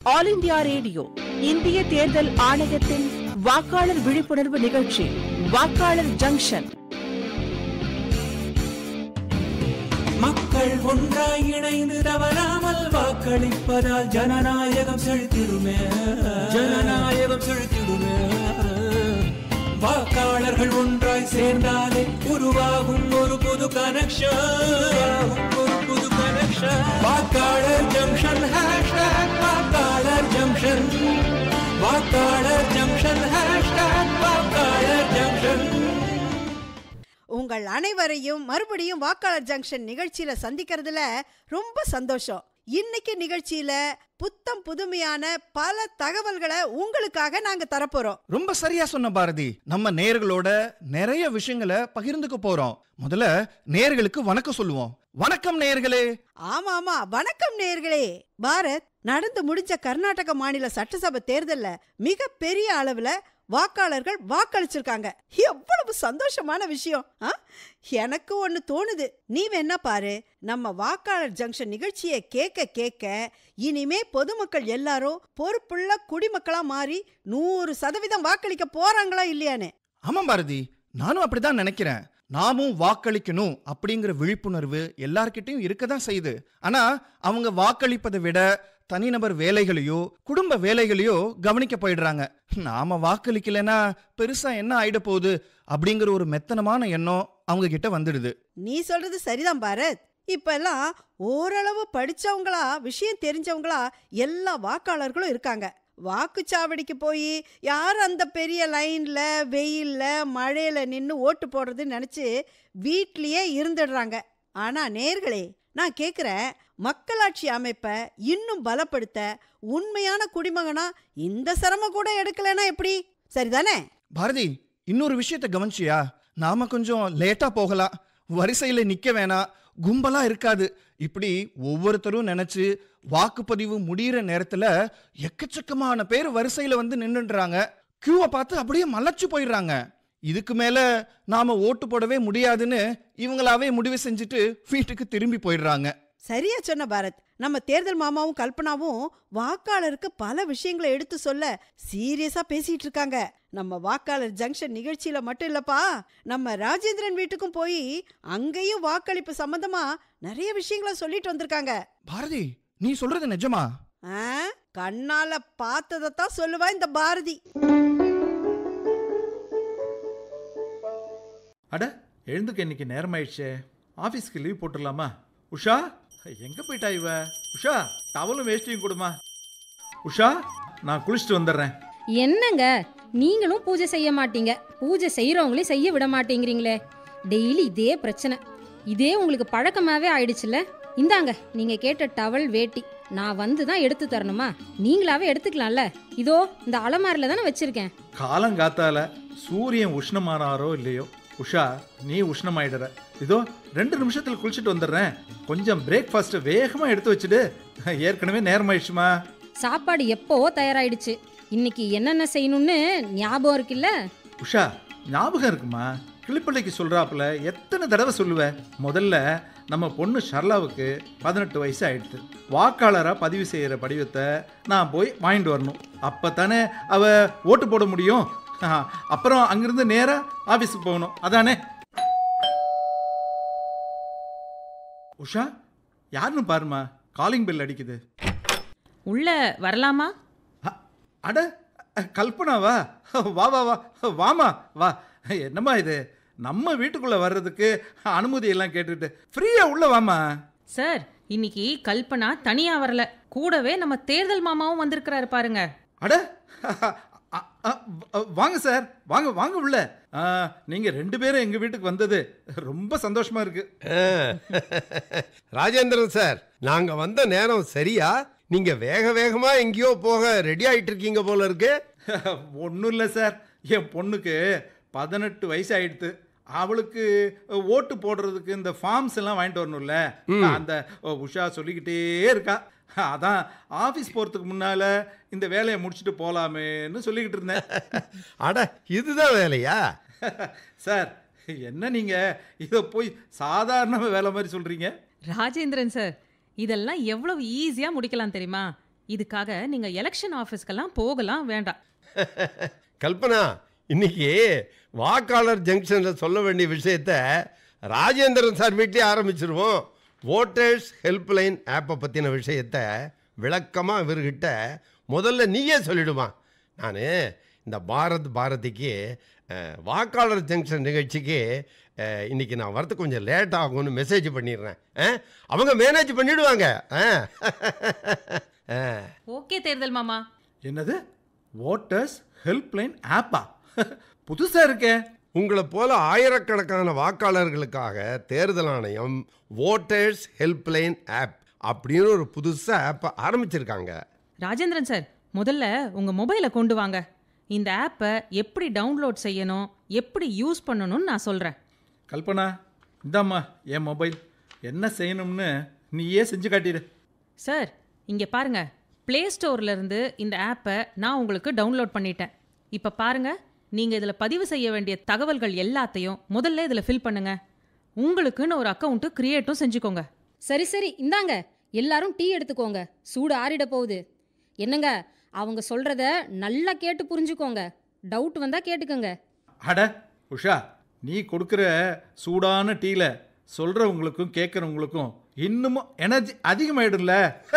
All India radio இந்திய தேர்தல் ஆணையத்தின் வாக்காளர் விழிப்புணர்வு நிகழ்ச்சி வாக்காளர் ஜங்ஷன் மக்கள் ஒன்றாய் இணைந்து தவறாமல் வாக்களிப்பதால் ஜனநாயகம் செழித்திடுமே ஜனநாயகம் செழித்திடுமே வாக்காளர்கள் ஒன்றாய் சேர்ந்தாலே உருவாகும் ஒரு புது கனெக்ஷன் ஒரு புது கனெக்ஷன் வாக்காளர் ஜங்ஷன் ஹேஷ்டாக் வாக்காளர் ஜங்ஷன் வாக்காளர் ஜங்ஷன் ஹேஷ்டாக் வாக்காளர் ஜங்ஷன் உங்கள் அனைவரையும் மறுபடியும் வாக்காளர் ஜங்ஷன் நிகழ்ச்சியில சந்திக்கிறதுல ரொம்ப சந்தோஷம் இன்னைக்கு நிகழ்ச்சியில புத்தம் புதுமையான பல தகவல்களை உங்களுக்காக நாங்க தரப்போறோம் ரொம்ப சரியா சொன்ன பாரதி நம்ம நேர்களோட நிறைய விஷயங்களை பகிர்ந்துக்க போறோம் முதல்ல நேர்களுக்கு வணக்கம் சொல்லுவோம் வணக்கம் நேர்களே ஆமா ஆமா வணக்கம் நேர்களே பாரத் நடந்து முடிஞ்ச கர்நாடக மாநில சட்டசபை தேர்தல்ல மிக பெரிய அளவுல வாக்காளர்கள் வாக்களிச்சிருக்காங்க எவ்வளவு சந்தோஷமான விஷயம் ஆ? எனக்கு ஒண்ணு தோணுது நீ வேணா பாரு நம்ம வாக்காளர் ஜங்ஷன் நிகழ்ச்சியை கேட்க கேட்க இனிமே பொதுமக்கள் எல்லாரும் பொறுப்புள்ள குடிமக்களா மாறி நூறு சதவீதம் வாக்களிக்க போறாங்களா இல்லையான்னு ஆமா பாரதி நானும் அப்படிதான் நினைக்கிறேன் நாமும் வாக்களிக்கணும் அப்படிங்கிற விழிப்புணர்வு எல்லார்கிட்டயும் இருக்கதான் செய்யுது ஆனா அவங்க வாக்களிப்பதை விட தனிநபர் வேலைகளையோ குடும்ப வேலைகளையோ கவனிக்க போயிடுறாங்க நாம வாக்களிக்கலைன்னா பெருசா என்ன ஆயிட போகுது அப்படிங்கிற ஒரு மெத்தனமான எண்ணம் அவங்க கிட்ட வந்துடுது நீ சொல்றது சரிதான் பாரத் இப்பெல்லாம் ஓரளவு படிச்சவங்களா விஷயம் தெரிஞ்சவங்களா எல்லா வாக்காளர்களும் இருக்காங்க வாக்குச்சாவடிக்கு போய் யார் அந்த பெரிய லைன்ல வெயில்ல மழையில நின்று ஓட்டு போடுறதுன்னு நினைச்சு வீட்லயே இருந்துடுறாங்க ஆனா நேர்களே நான் கேக்குறேன் மக்களாட்சி அமைப்பை இன்னும் பலப்படுத்த உண்மையான குடிமகனா இந்த சிரமம் கூட எடுக்கலைன்னா எப்படி சரிதானே பாரதி இன்னொரு விஷயத்த கவனிச்சியா நாம கொஞ்சம் லேட்டா போகலாம் வரிசையில நிக்க வேணாம் கும்பலா இருக்காது இப்படி ஒவ்வொருத்தரும் நினைச்சு வாக்குப்பதிவு முடியிற நேரத்துல எக்கச்சக்கமான பேர் வரிசையில வந்து நின்னுடுறாங்க கியூவை பார்த்து அப்படியே மலைச்சு போயிடுறாங்க இதுக்கு மேல நாம ஓட்டு போடவே முடியாதுன்னு இவங்களாவே முடிவு செஞ்சுட்டு வீட்டுக்கு திரும்பி போயிடுறாங்க சரியா சொன்ன பாரத் நம்ம தேர்தல் மாமாவும் கல்பனாவும் வாக்காளருக்கு பல விஷயங்களை எடுத்து சொல்ல சீரியஸா பேசிட்டு இருக்காங்க நம்ம வாக்காளர் ஜங்ஷன் நிகழ்ச்சியில மட்டும் இல்லப்பா நம்ம ராஜேந்திரன் வீட்டுக்கும் போய் அங்கேயும் வாக்களிப்பு சம்பந்தமா நிறைய விஷயங்களை சொல்லிட்டு வந்திருக்காங்க பாரதி நீ சொல்றது நிஜமா ஆ, கண்ணால பார்த்ததைத்தான் சொல்லுவா இந்த பாரதி அட எழுந்துக்க இன்னைக்கு நேரமாயிடுச்சே ஆஃபீஸ்க்கு லீவ் போட்டுடலாமா உஷா எங்க போயிட்டா இவ உஷா டவலும் வேஷ்டியும் கொடுமா உஷா நான் குளிச்சுட்டு வந்துடுறேன் என்னங்க நீங்களும் பூஜை செய்ய மாட்டீங்க பூஜை செய்யறவங்களையும் செய்ய விட மாட்டேங்கிறீங்களே டெய்லி இதே பிரச்சனை இதே உங்களுக்கு பழக்கமாவே ஆயிடுச்சுல இந்தாங்க நீங்க கேட்ட டவல் வேட்டி நான் வந்து தான் எடுத்து தரணுமா நீங்களாவே எடுத்துக்கலாம்ல இதோ இந்த அலமாரில தானே வச்சிருக்கேன் காலங்காத்தால சூரியன் உஷ்ணமானாரோ இல்லையோ உஷா நீ உஷ்ணமாயிடுற இதோ ரெண்டு நிமிஷத்துல குளிச்சுட்டு வந்துடுறேன் கொஞ்சம் பிரேக்ஃபாஸ்ட் வேகமா எடுத்து வச்சுடு ஏற்கனவே நேரமாயிடுச்சுமா சாப்பாடு எப்போ தயாராயிடுச்சு இன்னைக்கு என்னென்ன செய்யணும்னு ஞாபகம் இருக்குல்ல உஷா ஞாபகம் இருக்குமா கிளிப்பிள்ளைக்கு சொல்றாப்புல எத்தனை தடவை சொல்லுவ முதல்ல நம்ம பொண்ணு ஷர்லாவுக்கு பதினெட்டு வயசு ஆயிடுது வாக்காளராக பதிவு செய்கிற படிவத்தை நான் போய் வாங்கிட்டு வரணும் அப்போ தானே அவ ஓட்டு போட முடியும் ஆ, அப்புறம் அங்கிருந்து நேராக ஆஃபீஸுக்கு போகணும் அதானே உஷா யாருன்னு பாருமா காலிங் பெல் அடிக்குது உள்ள வரலாமா அ- அட கல்பனாவா வா வா வா வாமா வா என்னம்மா இது நம்ம வீட்டுக்குள்ள வர்றதுக்கு அனுமதி எல்லாம் கேட்டுட்டு ஃப்ரீயா உள்ள வாமா சார் இன்னைக்கு கல்பனா தனியா வரல கூடவே நம்ம தேர்தல் மாமாவும் வந்திருக்கிறாரு பாருங்க அட அ- அ- வ- வாங்க சார் வாங்க வாங்க உள்ள ஆ, நீங்க ரெண்டு பேரும் எங்க வீட்டுக்கு வந்தது ரொம்ப சந்தோஷமா இருக்கு ராஜேந்திரன் சார் நாங்க வந்த நேரம் சரியா நீங்க வேக வேகமா எங்கேயோ போக ரெடி ஆயிட்டு இருக்கீங்க போல இருக்கு ஒன்றும் இல்லை சார் என் பொண்ணுக்கு பதினெட்டு வயசு ஆயிடுத்து அவளுக்கு ஓட்டு போடுறதுக்கு இந்த ஃபார்ம்ஸ் எல்லாம் வாங்கிட்டு வரணும்ல அந்த உஷா சொல்லிக்கிட்டே இருக்கா அதான் ஆஃபீஸ் போகிறதுக்கு முன்னால் இந்த வேலையை முடிச்சுட்டு போகலாமேன்னு சொல்லிக்கிட்டு இருந்தேன் அட இதுதான் வேலையா சார் என்ன நீங்கள் இதை போய் சாதாரண வேலை மாதிரி சொல்கிறீங்க ராஜேந்திரன் சார் இதெல்லாம் எவ்வளவு ஈஸியா முடிக்கலாம் தெரியுமா இதுக்காக நீங்க எலெக்ஷன் ஆபீஸ்க்கெல்லாம் போகலாம் வேண்டாம் கல்பனா இன்னைக்கு வாக்காளர் ஜங்ஷனில் சொல்ல வேண்டிய விஷயத்த ராஜேந்திரன் சார் வீட்லேயே ஆரம்பிச்சிருவோம் ஓட்டர்ஸ் ஹெல்ப்லைன் ஆப்பை பற்றின விஷயத்த விளக்கமாக இவர்கிட்ட முதல்ல நீயே சொல்லிடுமா நான் இந்த பாரத் பாரதிக்கு அஹ், வாக்காளர் ஜங்ஷன் நிகழ்ச்சிக்கு அஹ், இன்னைக்கு நான் வரதுக்கு கொஞ்சம் லேட் ஆகும்னு மெசேஜ் பண்ணிடுறேன் அஹ், அவங்க மேனேஜ் பண்ணிடுவாங்க அஹ். அஹ். ஓகே தேர்தல் மாமா என்னது ஓட்டர்ஸ் ஹெல்ப்லைன் ஆப்பா புதுசாக இருக்கே உங்களை போல ஆயிரக்கணக்கான வாக்காளர்களுக்காக தேர்தல் ஆணையம் ஓட்டர்ஸ் ஹெல்ப்லைன் ஆப் அப்படின்னு ஒரு புதுசாக ஆப்பை ஆரம்பிச்சிருக்காங்க ராஜேந்திரன் சார் முதல்ல உங்க மொபைலை கொண்டு வாங்க இந்த ஆப்பை எப்படி டவுன்லோட் செய்யணும் எப்படி யூஸ் பண்ணணும்னு நான் சொல்றேன் கல்பனா இந்தாம்மா என் மொபைல் என்ன செய்யணும்னு நீயே செஞ்சு காட்டிடு சார் இங்க பாருங்க ப்ளே ஸ்டோர்ல இருந்து இந்த ஆப்பை நான் உங்களுக்கு டவுன்லோட் பண்ணிட்டேன் இப்போ பாருங்க நீங்க இதுல பதிவு செய்ய வேண்டிய தகவல்கள் எல்லாத்தையும் முதல்ல இதுல ஃபில் பண்ணுங்க உங்களுக்குன்னு ஒரு அக்கௌண்ட் கிரியேட்டும் செஞ்சுக்கோங்க சரி சரி இந்தாங்க எல்லாரும் டீ எடுத்துக்கோங்க சூடு ஆறிட போகுது என்னங்க அவங்க சொல்றத நல்லா கேட்டு புரிஞ்சுக்கோங்க டவுட் வந்தா கேட்டுக்கோங்க அட உஷா நீ கொடுக்குற சூடான டீல சொல்கிறவங்களுக்கும் கேட்குறவங்களுக்கும் இன்னமும் எனர்ஜி அதிகமாயிடும்ல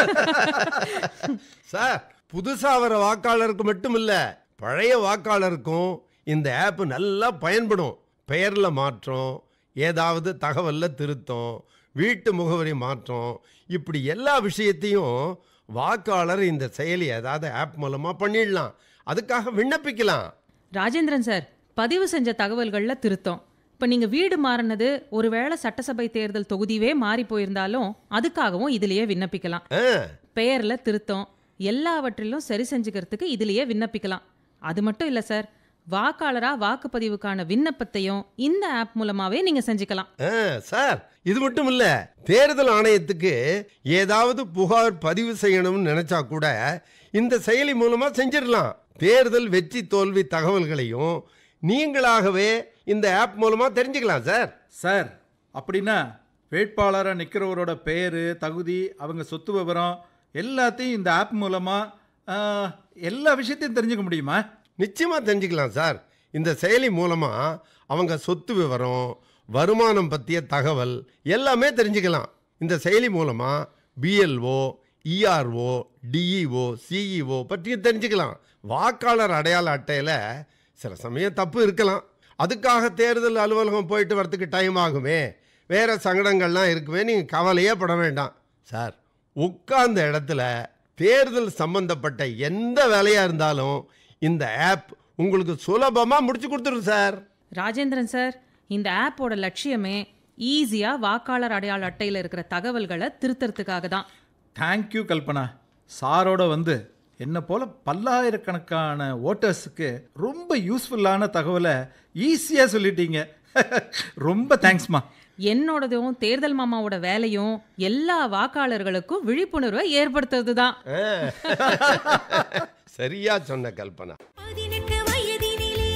சார் புதுசாக வர வாக்காளருக்கு மட்டும் இல்லை பழைய வாக்காளருக்கும் இந்த ஆப் நல்லா பயன்படும் பெயரில் மாற்றம் ஏதாவது தகவலில் திருத்தம் வீட்டு முகவரி மாற்றம் இப்படி எல்லா விஷயத்தையும் வாக்காளர் இந்த செயலி அதாவது ஆப் மூலமாக பண்ணிடலாம் அதுக்காக விண்ணப்பிக்கலாம் ராஜேந்திரன் சார் பதிவு செஞ்ச தகவல்களில் திருத்தம் இப்போ நீங்கள் வீடு மாறினது ஒருவேளை சட்டசபை தேர்தல் தொகுதியே மாறி போயிருந்தாலும் அதுக்காகவும் இதுலயே விண்ணப்பிக்கலாம் ஆ பெயரில் திருத்தம் எல்லாவற்றிலும் சரி செஞ்சுக்கிறதுக்கு இதுலயே விண்ணப்பிக்கலாம் அது மட்டும் இல்லை சார் வாக்காளராக வாக்குப்பதிவுக்கான விண்ணப்பத்தையும் இந்த ஆப் மூலமாகவே நீங்கள் செஞ்சுக்கலாம் ஆ, சார் இது மட்டும் இல்ல தேர்தல் ஆணையத்துக்கு ஏதாவது புகார் பதிவு செய்யணும்னு நினைச்சா கூட இந்த செயலி மூலமா செஞ்சிடலாம் தேர்தல் வெற்றி தோல்வி தகவல்களையும் நீங்களாகவே இந்த ஆப் மூலமா தெரிஞ்சுக்கலாம் சார் சார் அப்படின்னா வேட்பாளராக நிற்கிறவரோட பேர் தகுதி அவங்க சொத்து விவரம் எல்லாத்தையும் இந்த ஆப் மூலமாக எல்லா விஷயத்தையும் தெரிஞ்சுக்க முடியுமா நிச்சயமா தெரிஞ்சுக்கலாம் சார் இந்த செயலி மூலமா அவங்க சொத்து விவரம் வருமானம் பற்றிய தகவல் எல்லாமே தெரிஞ்சுக்கலாம் இந்த செயலி மூலமா பிஎல்ஓ இஆர்ஓ டிஇஓ சிஇஓ பற்றியும் தெரிஞ்சுக்கலாம் வாக்காளர் அடையாள அட்டையில் சில சமயம் தப்பு இருக்கலாம் அதுக்காக தேர்தல் அலுவலகம் போயிட்டு வரத்துக்கு டைம் ஆகுமே வேற சங்கடங்கள்லாம் இருக்குமே நீங்கள் கவலையே பட வேண்டாம் சார் உட்கார்ந்த இடத்துல தேர்தல் சம்பந்தப்பட்ட எந்த வேலையாக இருந்தாலும் இந்த ஆப் உங்களுக்கு சுலபமாக முடிச்சு கொடுத்துரும் சார் ராஜேந்திரன் சார் இந்த ஆப்போட லட்சியமே ஈஸியாக வாக்காளர் அடையாள அட்டையில் இருக்கிற தகவல்களை திருத்தறதுக்காக தான் தேங்க்யூ கல்பனா சாரோட வந்து என்னை போல பல்லாயிரக்கணக்கான ஓட்டர்ஸுக்கு ரொம்ப யூஸ்ஃபுல்லான தகவலை ஈஸியாக சொல்லிட்டீங்க ரொம்ப தேங்க்ஸ்மா என்னோடதும் தேர்தல் மாமாவோட வேலையும் எல்லா வாக்காளர்களுக்கும் விழிப்புணர்வை ஏற்படுத்துறது தான் சரியா சொன்ன கல்பனா பதினெட்டு வயதினிலே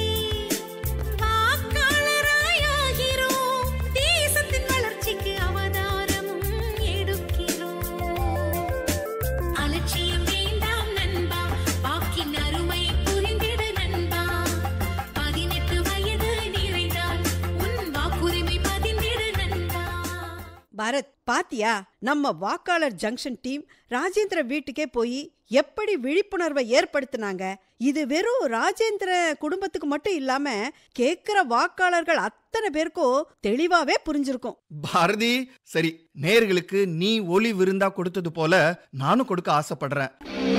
வாக்காளராயாகிறோம். தேசத்தின் வளர்ச்சிக்கு அவதாரமும் எடுக்கிறோம். அலட்சியம் வேண்டாம் நண்பா வாக்கின் அருமை புரிந்திடு நண்பா பதினெட்டு வயது நிறைந்தால் உன் வாக்குரிமை பதிந்திடு நண்பா பாரத் பாத்தியா நம்ம வாக்காளர் ஜங்ஷன் டீம் ராஜேந்திர வீட்டுக்கே போய் எப்படி விழிப்புணர்வை ஏற்படுத்தினாங்க இது வெறும் ராஜேந்திர குடும்பத்துக்கு மட்டும் இல்லாம கேக்குற வாக்காளர்கள் அத்தனை பேருக்கும் தெளிவாவே புரிஞ்சிருக்கும் பாரதி சரி நேர்களுக்கு நீ ஒளி விருந்தா கொடுத்தது போல நானும் கொடுக்க ஆசைப்படுறேன்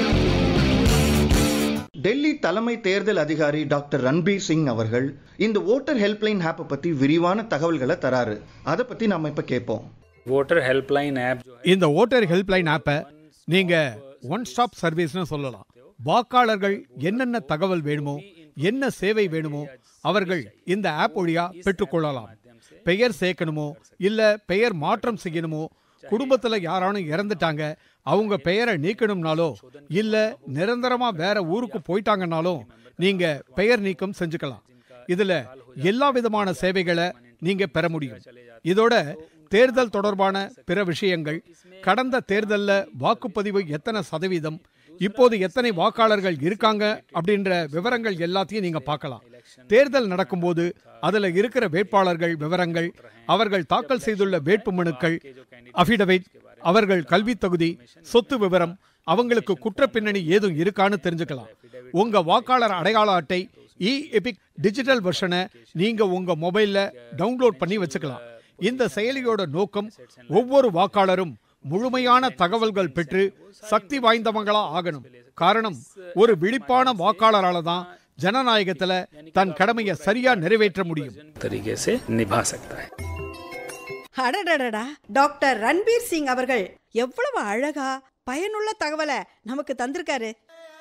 டெல்லி தலைமை தேர்தல் அதிகாரி டாக்டர் ரன்பீர் சிங் அவர்கள் இந்த ஓட்டர் ஹெல்ப்லைன் ஆப்பை பத்தி விரிவான தகவல்களை தராரு அதை பத்தி நாம இப்ப கேட்போம் वोटर हेल्पलाइन ऐप जो है இந்த ஓட்டர் ஹெல்ப்லைன் ஆப்பை நீங்க ஒன் ஸ்டாப் சர்வீஸ்னு சொல்லலாம் வாக்காளர்கள் என்னென்ன தகவல் வேணுமோ என்ன சேவை வேணுமோ அவர்கள் இந்த ஆப் வழியா பெற்றுக்கொள்ளலாம் பெயர் சேர்க்கணுமோ இல்ல பெயர் மாற்றம் செய்யணுமோ குடும்பத்துல யாரானும் இறந்துட்டாங்க அவங்க பெயரை நீக்கணும்னாலோ இல்ல நிரந்தரமா வேற ஊருக்கு போயிட்டாங்கனாலும் நீங்க பெயர் நீக்கம் செஞ்சுக்கலாம் இதுல எல்லா விதமான சேவைகளை நீங்க பெற முடியும் இதோட தேர்தல் தொடர்பான பிற விஷயங்கள் கடந்த தேர்தல்ல வாக்குப்பதிவு எத்தனை சதவீதம் இப்போது எத்தனை வாக்காளர்கள் இருக்காங்க அப்படின்ற விவரங்கள் எல்லாத்தையும் நீங்க பார்க்கலாம் தேர்தல் நடக்கும்போது அதுல இருக்கிற வேட்பாளர்கள் விவரங்கள் அவர்கள் தாக்கல் செய்துள்ள வேட்பு மனுக்கள் அபிடவிட் அவர்கள் கல்வி தகுதி சொத்து விவரம் அவங்களுக்கு குற்ற பின்னணி ஏதும் இருக்கான்னு தெரிஞ்சுக்கலாம் உங்க வாக்காளர் அடையாள அட்டை இ எபிக் டிஜிட்டல் வெர்ஷனை நீங்க உங்க மொபைல்ல டவுன்லோட் பண்ணி வச்சுக்கலாம் இந்த செயலியோட நோக்கம் ஒவ்வொரு வாக்காளரும் முழுமையான தகவல்கள் பெற்று சக்தி வாய்ந்தவங்களா ஆகணும் காரணம் ஒரு விழிப்பான வாக்காளரால தான் ஜனநாயகத்துல தன் கடமையை சரியா நிறைவேற்ற முடியும் तरीके से निभा सकता है அடடடடா டாக்டர் ரன்பீர் சிங் அவர்கள் எவ்வளவு அழகா பயனுள்ள தகவலை நமக்கு தந்திருக்காரு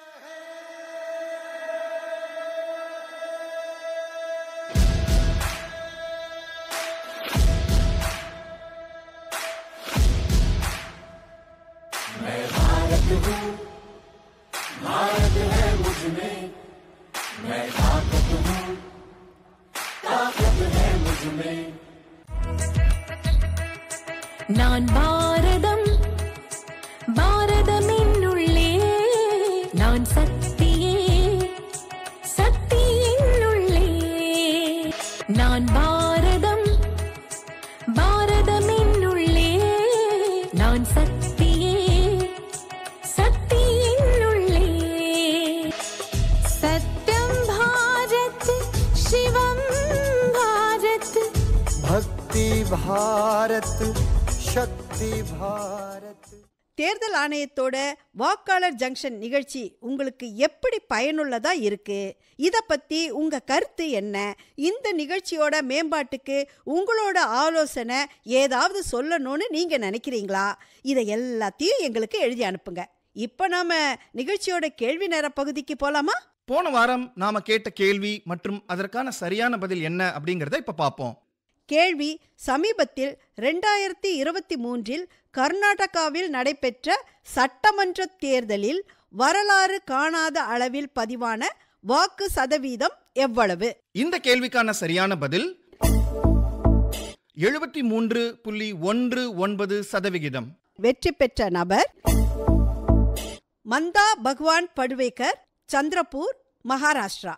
நான் பாரதம் பாரதம் என்னுள்ளே நான் சக்தியே சக்தி என்னுள்ளே நான் பாரதம் பாரதம் என்னுள்ளே நான் சக்தியே சக்தி என்னுள்ளே சத்யம் பாரத் சிவம் பாரத் भक्ति भारत शक्ति भारत தேர்தல் ஆணையத்தோட வாக்காளர் ஜங்ஷன் நிகழ்ச்சி உங்களுக்கு எப்படி பயனுள்ளதா இருக்கு இத பத்தி உங்க கருத்து என்ன இந்த நிகழ்ச்சியோட மேம்பாட்டுக்கு உங்களோட ஆலோசனை ஏதாவது சொல்லணும்னு நீங்க நினைக்கிறீங்களா இதை எல்லாத்தையும் எங்களுக்கு எழுதி அனுப்புங்க இப்ப நாம நிகழ்ச்சியோட கேள்வி நேர பகுதிக்கு போலாமா போன வாரம் நாம கேட்ட கேள்வி மற்றும் அதற்கான சரியான பதில் என்ன அப்படிங்கறத இப்ப பார்ப்போம் கேள்வி சமீபத்தில் ரெண்டாயிரத்தி இருபத்தி மூன்றில் கர்நாடகாவில் நடைபெற்ற சட்டமன்ற தேர்தலில் வரலாறு காணாத அளவில் பதிவான வாக்கு சதவீதம் எவ்வளவு இந்த கேள்விக்கான சரியான பதில் எழுபத்தி மூன்று புள்ளி ஒன்று ஒன்பது சதவிகிதம் வெற்றி பெற்ற நபர் மந்தா பகவான் படுவேக்கர் சந்திரபூர் மகாராஷ்டிரா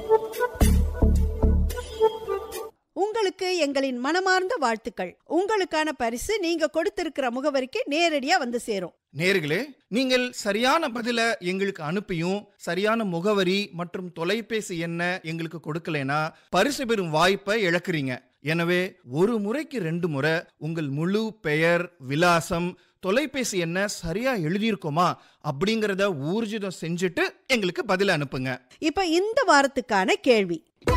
உங்களுக்கு எங்களின் மனமார்ந்த வாழ்த்துக்கள் உங்களுக்கான பரிசு நீங்க கொடுத்திருக்கிற முகவரிக்கு நேரடியா வந்து சேரும் நேர்களே நீங்கள் சரியான பதில எங்களுக்கு அனுப்பியும் சரியான முகவரி மற்றும் தொலைபேசி என்ன எங்களுக்கு கொடுக்கலைனா பரிசு பெறும் வாய்ப்பை இழக்கிறீங்க எனவே ஒரு முறைக்கு ரெண்டு முறை உங்கள் முழு பெயர் விலாசம் தொலைபேசி என்ன சரியா எழுதியிருக்கோமா அப்படிங்கறத ஊர்ஜிதம் செஞ்சுட்டு எங்களுக்கு பதில் அனுப்புங்க இப்ப இந்த வாரத்துக்கான கேள்வி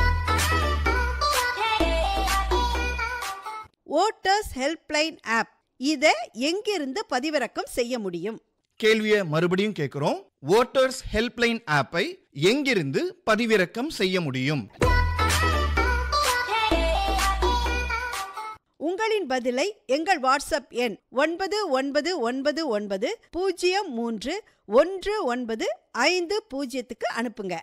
ஓட்டர்ஸ் ஹெல்ப்லைன் ஆப் இதை எங்கிருந்து பதிவிறக்கம் செய்ய முடியும் கேள்வியை மறுபடியும் கேட்கிறோம் ஓட்டர்ஸ் ஹெல்ப்லைன் ஆப்பை எங்கிருந்து பதிவிறக்கம் செய்ய முடியும் உங்களின் பதிலை எங்கள் வாட்ஸ்அப் எண் ஒன்பது ஒன்பது ஒன்பது ஒன்பது பூஜ்ஜியம் மூன்று ஒன்று ஒன்பது ஐந்து பூஜ்ஜியத்துக்கு அனுப்புங்க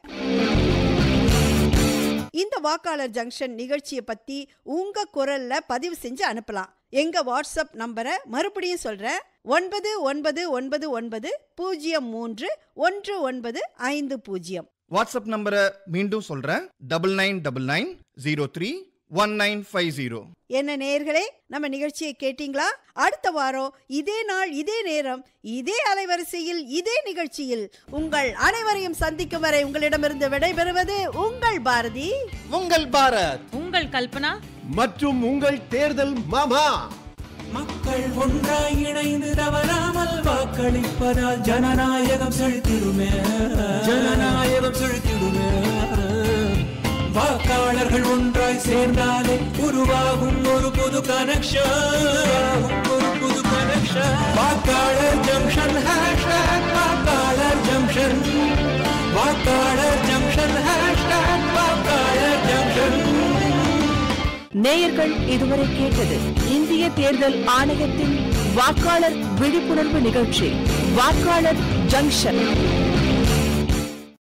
இந்த வாக்காளர் ஜங்ஷன் நிகழ்ச்சியை பத்தி உங்க குரல்ல பதிவு செஞ்சு அனுப்பலாம் எங்க வாட்ஸ்அப் நம்பரை மறுபடியும் சொல்றேன் ஒன்பது ஒன்பது ஒன்பது ஒன்பது பூஜ்ஜியம் மூன்று ஒன்று ஒன்பது ஐந்து பூஜ்ஜியம் வாட்ஸ்அப் நம்பரை மீண்டும் சொல்றேன் double nine double nine zero three one nine five zero என்ன நேர்களே நம்ம நிகழ்ச்சியை கேட்டீங்களா அடுத்த வாரம் இதே நாள் இதே நேரம் இதே அலைவரிசையில் இதே நிகழ்ச்சியில் உங்கள் அனைவரையும் சந்திக்கும் வரை உங்களிடமிருந்து விடைபெறுவது உங்கள் பாரதி உங்கள் பாரத் உங்கள் கல்பனா மற்றும் உங்கள் தேர்தல் மாமா மக்கள் ஒன்றாய் இணைந்து தவறாமல் வாக்களிப்பதால் ஜனநாயகம் செழித்திடுமே ஜனநாயகம் செழித்திடுமே வாக்காளர்கள் ஒன்றாய் சேர்ந்தாலே உருவாகும் ஒரு புது கனெக்ஷன் ஒரு புது கனெக்ஷன் வாக்காளர் ஜங்ஷன் ஹேஷ்டாக் வாக்காளர் ஜங்ஷன் வாக்காளர் ஜங்ஷன் ஹேஷ்டாக் வாக்காளர் ஜங்ஷன் நேயர்கள் இதுவரை கேட்டது இந்திய தேர்தல் ஆணையத்தின் வாக்காளர் விழிப்புணர்வு நிகழ்ச்சி வாக்காளர் ஜங்ஷன்